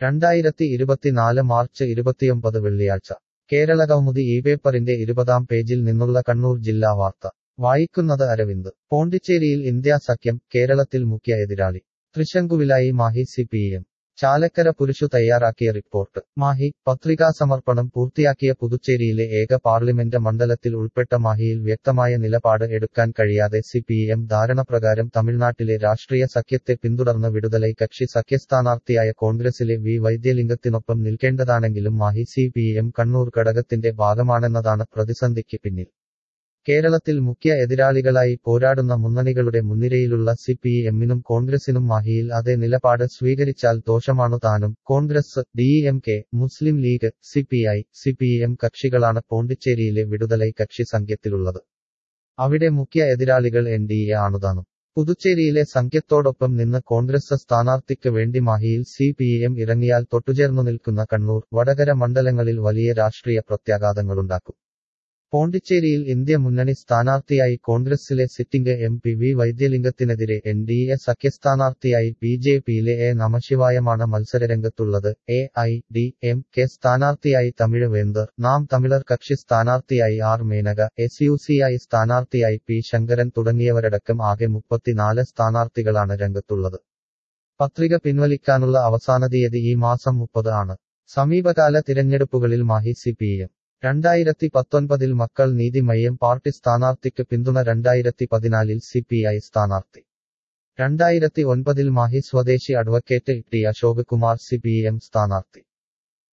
രണ്ടായിരത്തി ഇരുപത്തിനാല് മാർച്ച് ഇരുപത്തിയൊമ്പത് വെള്ളിയാഴ്ച കേരളകൗമുദി ഈ പേപ്പറിന്റെ ഇരുപതാം പേജിൽ നിന്നുള്ള കണ്ണൂർ ജില്ലാ വാർത്ത വായിക്കുന്നത് അരവിന്ദ് പോണ്ടിച്ചേരിയിൽ ഇന്ത്യാ സഖ്യം കേരളത്തിൽ മുഖ്യ എതിരാളി തൃശങ്കുവിലായി Mahe C P M Chalakkara Purushu തയ്യാറാക്കിയ റിപ്പോർട്ട് മാഹി പത്രികാ സമർപ്പണം പൂർത്തിയാക്കിയ പുതുച്ചേരിയിലെ ഏക പാർലമെന്റ് മണ്ഡലത്തിൽ ഉൾപ്പെട്ട മാഹിയിൽ വ്യക്തമായ നിലപാട് എടുക്കാൻ കഴിയാതെ സി പി എം ധാരണപ്രകാരം തമിഴ്നാട്ടിലെ രാഷ്ട്രീയ സഖ്യത്തെ പിന്തുടർന്ന് വിടുതലൈ കക്ഷി സഖ്യസ്ഥാനാർത്ഥിയായ കോൺഗ്രസിലെ വി വൈദ്യലിംഗത്തിനൊപ്പം നിൽക്കേണ്ടതാണെങ്കിലും Mahe C P M Kannur ഘടകത്തിന്റെ ഭാഗമാണെന്നതാണ് പ്രതിസന്ധിക്ക് പിന്നിൽ കേരളത്തിൽ മുഖ്യ എതിരാളികളായി പോരാടുന്ന മുന്നണികളുടെ മുൻനിരയിലുള്ള സി പി എമ്മിനും കോൺഗ്രസിനും മാഹിയിൽ അതേ നിലപാട് സ്വീകരിച്ചാൽ ദോഷമാണു താനും Congress D M K Muslim League C P I C P M കക്ഷികളാണ് പോണ്ടിച്ചേരിയിലെ വിടുതലൈ കക്ഷി സംഖ്യത്തിലുള്ളത് അവിടെ മുഖ്യ എതിരാളികൾ എൻ ഡി എ ആണുതാനും പുതുച്ചേരിയിലെ സംഖ്യത്തോടൊപ്പം നിന്ന് കോൺഗ്രസ് സ്ഥാനാർത്ഥിക്ക് വേണ്ടി മാഹിയിൽ സി പി എം ഇറങ്ങിയാൽ തൊട്ടുചേർന്നു നിൽക്കുന്ന കണ്ണൂർ വടകര മണ്ഡലങ്ങളിൽ വലിയ രാഷ്ട്രീയ പ്രത്യാഘാതങ്ങളുണ്ടാക്കും പോണ്ടിച്ചേരിയിൽ ഇന്ത്യ മുന്നണി സ്ഥാനാർത്ഥിയായി കോൺഗ്രസിലെ സിറ്റിംഗ് എം പി വി വൈദ്യലിംഗത്തിനെതിരെ എൻ ഡി എ സഖ്യസ്ഥാനാർത്ഥിയായി ബി ജെ പിയിലെ എ നമശിവായമാണ് മത്സരരംഗത്തുള്ളത് A I D M K സ്ഥാനാർത്ഥിയായി തമിഴ് വേന്ദർ നാം തമിഴർ കക്ഷി സ്ഥാനാർത്ഥിയായി R Menaka S U C I സ്ഥാനാർത്ഥിയായി പി ശങ്കരൻ തുടങ്ങിയവരടക്കം ആകെ മുപ്പത്തിനാല് സ്ഥാനാർത്ഥികളാണ് രംഗത്തുള്ളത് പത്രിക പിൻവലിക്കാനുള്ള അവസാന തീയതി ഈ മാസം മുപ്പത് ആണ് സമീപകാല തിരഞ്ഞെടുപ്പുകളിൽ മാഹി സി പി എം രണ്ടായിരത്തി പത്തൊൻപതിൽ മക്കൾ നീതി മയ്യം പാർട്ടി സ്ഥാനാർത്ഥിക്ക് പിന്തുണ രണ്ടായിരത്തി പതിനാലിൽ സി പി ഐ സ്ഥാനാർത്ഥി രണ്ടായിരത്തി ഒൻപതിൽ മാഹി സ്വദേശി advocate T Ashok Kumar C P M സ്ഥാനാർത്ഥി